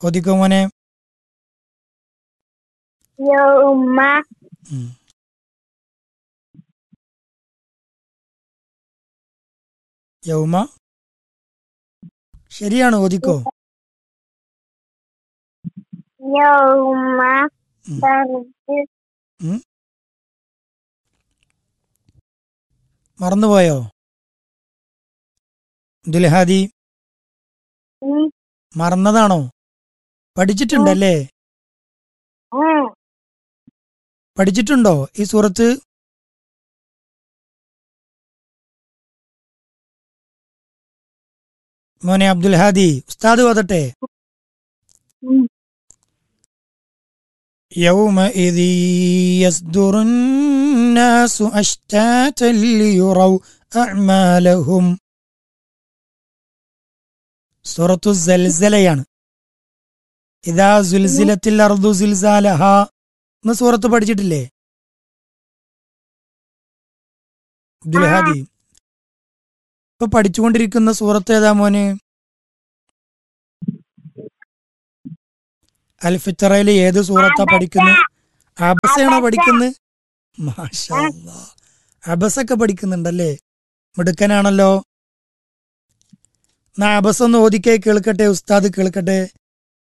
ഓദിക്കോ മോനെ يوم ഉം. യൗമ ശരിയാണ് ഓദിക്കോ يوم ഉം. ترجف മറന്നുപോയോ ദുൽഹാദി മറന്നതാണോ പഠിച്ചിട്ടുണ്ടല്ലേ പഠിച്ചിട്ടുണ്ടോ ഈ സൂറത്ത് മോനെ അബ്ദുൽ ഹാദി ഉസ്താദ് ഓതട്ടെ يومئذ يصدر الناس أشتاتا ليروا أعمالهم സൂറത്തു സൽസലയാണ് ഇതാ സുൽസിലത്തിൽ അർദു സിൽസാലഹ എന്ന സൂറത്ത് പഠിച്ചിട്ടില്ലേ അബ്ദുൽ ഹാദി ഇപ്പൊ പഠിച്ചുകൊണ്ടിരിക്കുന്ന സൂറത്ത് ഏതാ മോന് അൽ ഫിത്തറയില് ഏത് സൂറത്താ പഠിക്കുന്നത് അബസയാണോ പഠിക്കുന്നത് മാഷാ അല്ലാ. അബസൊക്കെ പഠിക്കുന്നുണ്ടല്ലേ മിടുക്കനാണല്ലോ എന്നാ അബസ് ഒന്ന് ഓദിക്കേ കേൾക്കട്ടെ ഉസ്താദ് കേൾക്കട്ടെ